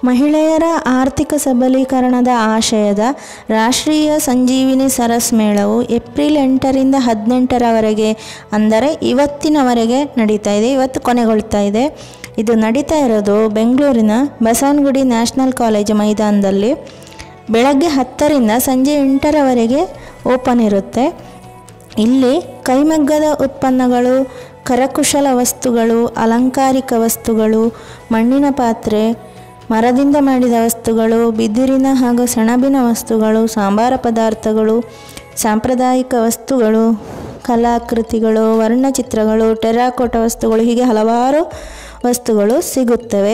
ಮಹಿಳೆಯರ ಆರ್ಥಿಕ ಸಬಲೀಕರಣದ ಆಶಯದ ರಾಷ್ಟ್ರೀಯ ಸಂಜೀವಿನಿ ಸರಸ್ ಮೇಳವು ಏಪ್ರಿಲ್ ಎಂಟರಿಂದ ಹದಿನೆಂಟರವರೆಗೆ ಅಂದರೆ ಇವತ್ತಿನವರೆಗೆ ನಡೀತಾ ಇದೆ ಇವತ್ತು ಕೊನೆಗೊಳ್ತಾ ಇದೆ ಇದು ನಡೀತಾ ಇರೋದು ಬೆಂಗಳೂರಿನ ಬಸವನಗುಡಿ ನ್ಯಾಷನಲ್ ಕಾಲೇಜು ಮೈದಾನದಲ್ಲಿ ಬೆಳಗ್ಗೆ ಹತ್ತರಿಂದ ಸಂಜೆ ಎಂಟರವರೆಗೆ ಓಪನ್ ಇರುತ್ತೆ ಇಲ್ಲಿ ಕೈಮಗ್ಗದ ಉತ್ಪನ್ನಗಳು ಕರಕುಶಲ ವಸ್ತುಗಳು ಅಲಂಕಾರಿಕ ವಸ್ತುಗಳು ಮಣ್ಣಿನ ಪಾತ್ರೆ ಮರದಿಂದ ಮಾಡಿದ ವಸ್ತುಗಳು ಬಿದಿರಿನ ಹಾಗೂ ಸೆಣಬಿನ ವಸ್ತುಗಳು ಸಾಂಬಾರ ಪದಾರ್ಥಗಳು ಸಾಂಪ್ರದಾಯಿಕ ವಸ್ತುಗಳು ಕಲಾಕೃತಿಗಳು ವರ್ಣಚಿತ್ರಗಳು ಟೆರಾಕೋಟ ವಸ್ತುಗಳು ಹೀಗೆ ಹಲವಾರು ವಸ್ತುಗಳು ಸಿಗುತ್ತವೆ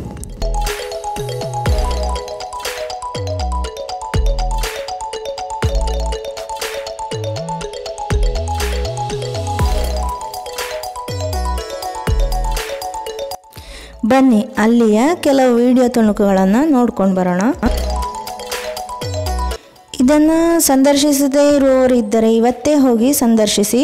ಬನ್ನಿ ಅಲ್ಲಿಯ ಕೆಲವು ವಿಡಿಯೋ ತುಣುಕುಗಳನ್ನು ನೋಡ್ಕೊಂಡು ಬರೋಣ ಇದನ್ನು ಸಂದರ್ಶಿಸದೇ ಇರುವವರು ಇದ್ದರೆ ಇವತ್ತೇ ಹೋಗಿ ಸಂದರ್ಶಿಸಿ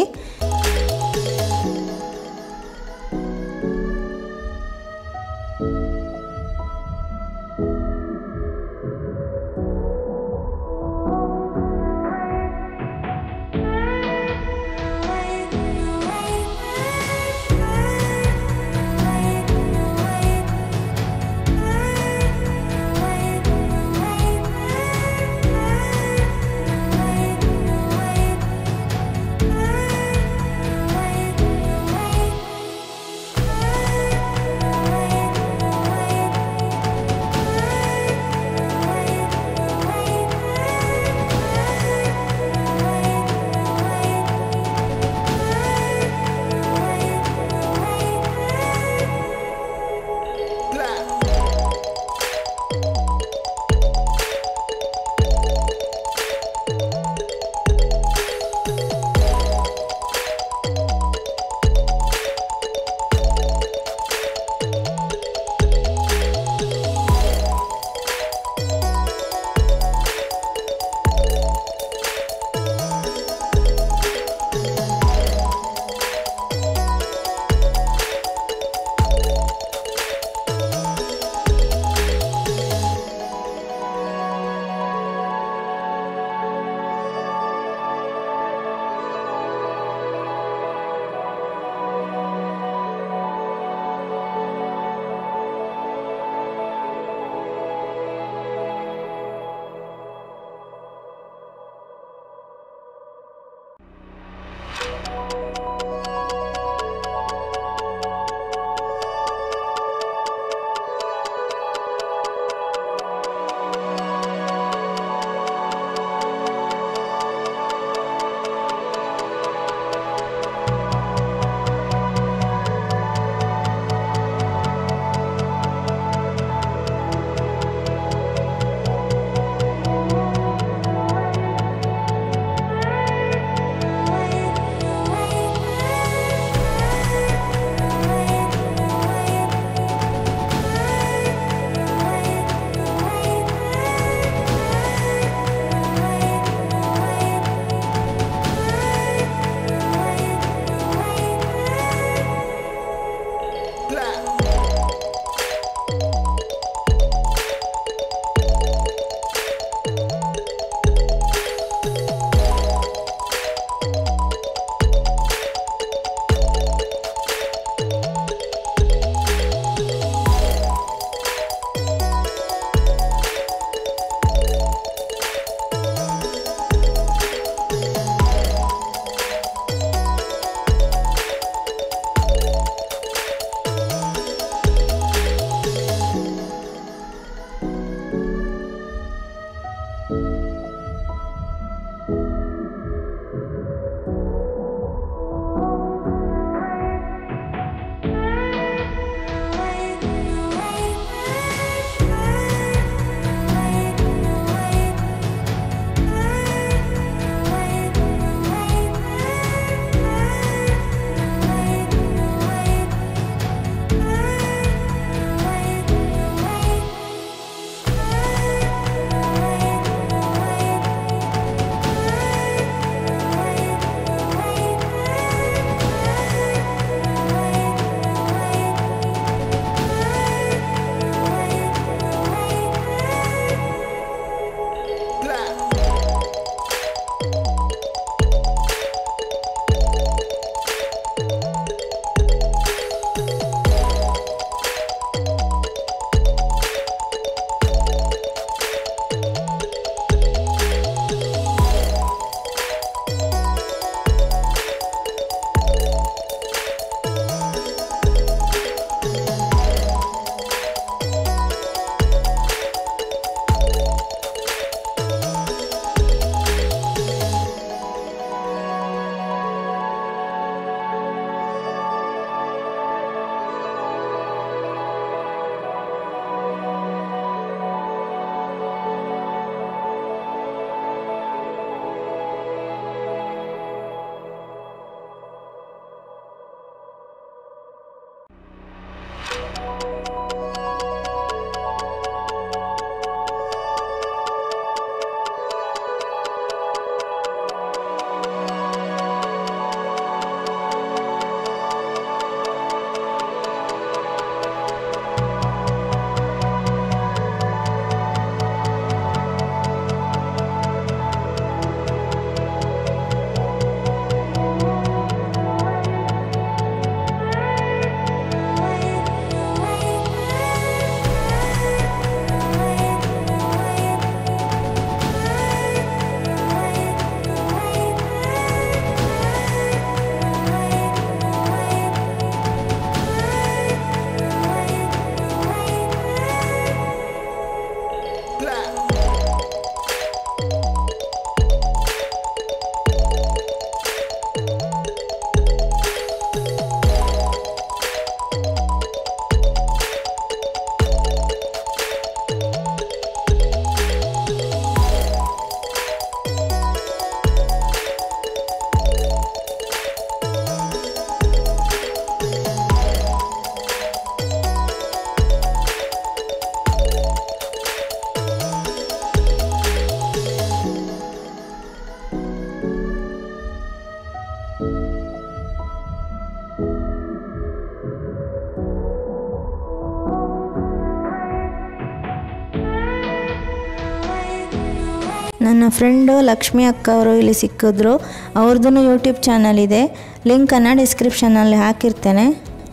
ನನ್ನ ಫ್ರೆಂಡು ಲಕ್ಷ್ಮಿ ಅಕ್ಕ ಅವರು ಇಲ್ಲಿ ಸಿಕ್ಕಿದ್ರು ಅವ್ರದ್ದು ಯೂಟ್ಯೂಬ್ ಚಾನಲ್ ಇದೆ ಲಿಂಕನ್ನು ಡಿಸ್ಕ್ರಿಪ್ಷನಲ್ಲಿ ಹಾಕಿರ್ತೇನೆ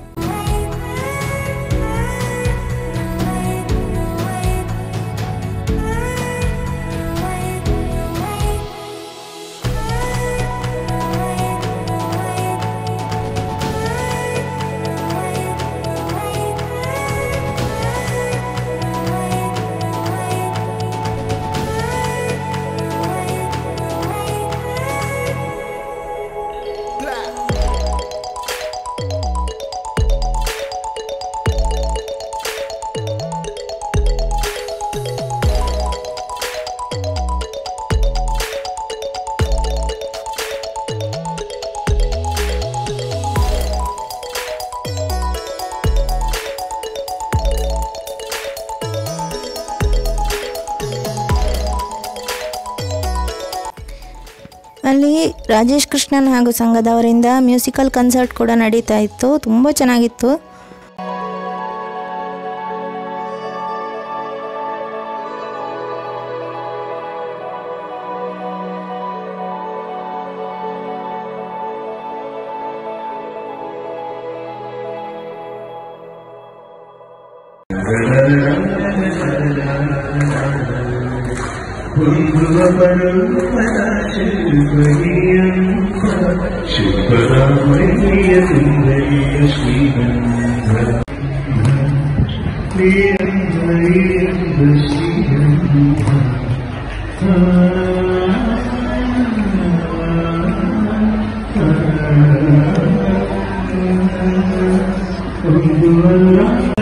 ಅಲ್ಲಿ ರಾಜೇಶ್ ಕೃಷ್ಣನ್ ಹಾಗೂ ಸಂಘದವರಿಂದ ಮ್ಯೂಸಿಕಲ್ ಕನ್ಸರ್ಟ್ ಕೂಡ ನಡೀತಾ ಇತ್ತು ತುಂಬ ಚೆನ್ನಾಗಿತ್ತು ಶುಭರಾಮಯ್ಯ ಸುಂದರಿಯ ಶ್ರೀಗಂಧ ಪ್ರಿಯಂಬ ಶ್ರೀಗಂಧ ಒಂದು ಅಲ್ಲ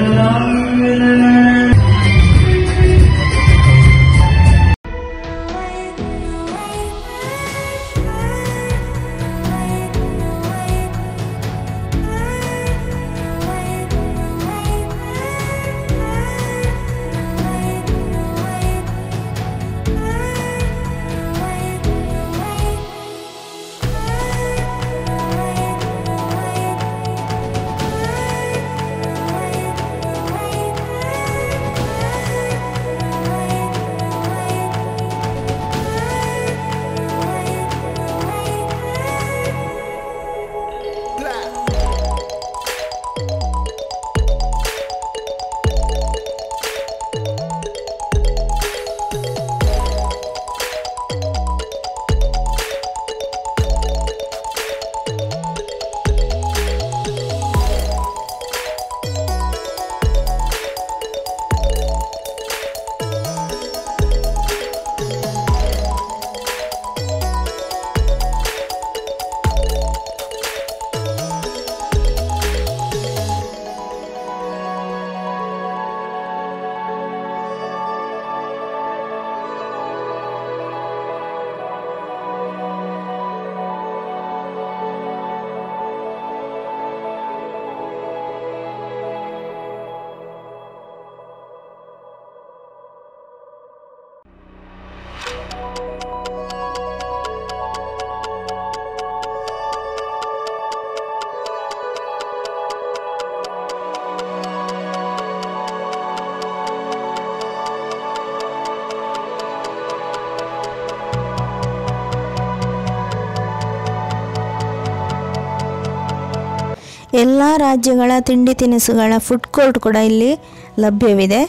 ಎಲ್ಲ ರಾಜ್ಯಗಳ ತಿಂಡಿ ತಿನಿಸುಗಳ ಫುಡ್ ಕೋರ್ಟ್ ಕೂಡ ಇಲ್ಲಿ ಲಭ್ಯವಿದೆ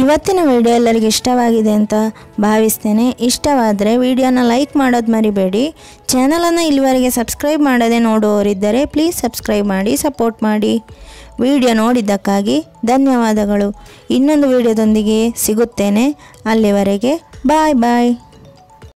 ಇವತ್ತಿನ ವಿಡಿಯೋ ಎಲ್ಲರಿಗೆ ಇಷ್ಟವಾಗಿದೆ ಅಂತ ಭಾವಿಸ್ತೇನೆ ಇಷ್ಟವಾದರೆ ವಿಡಿಯೋನ ಲೈಕ್ ಮಾಡೋದು ಮರಿಬೇಡಿ ಚಾನಲನ್ನು ಇಲ್ಲಿವರೆಗೆ ಸಬ್ಸ್ಕ್ರೈಬ್ ಮಾಡದೆ ನೋಡುವವರಿದ್ದರೆ ಪ್ಲೀಸ್ ಸಬ್ಸ್ಕ್ರೈಬ್ ಮಾಡಿ ಸಪೋರ್ಟ್ ಮಾಡಿ ವಿಡಿಯೋ ನೋಡಿದ್ದಕ್ಕಾಗಿ ಧನ್ಯವಾದಗಳು ಇನ್ನೊಂದು ವಿಡಿಯೋದೊಂದಿಗೆ ಸಿಗುತ್ತೇನೆ ಅಲ್ಲಿವರೆಗೆ ಬಾಯ್ ಬಾಯ್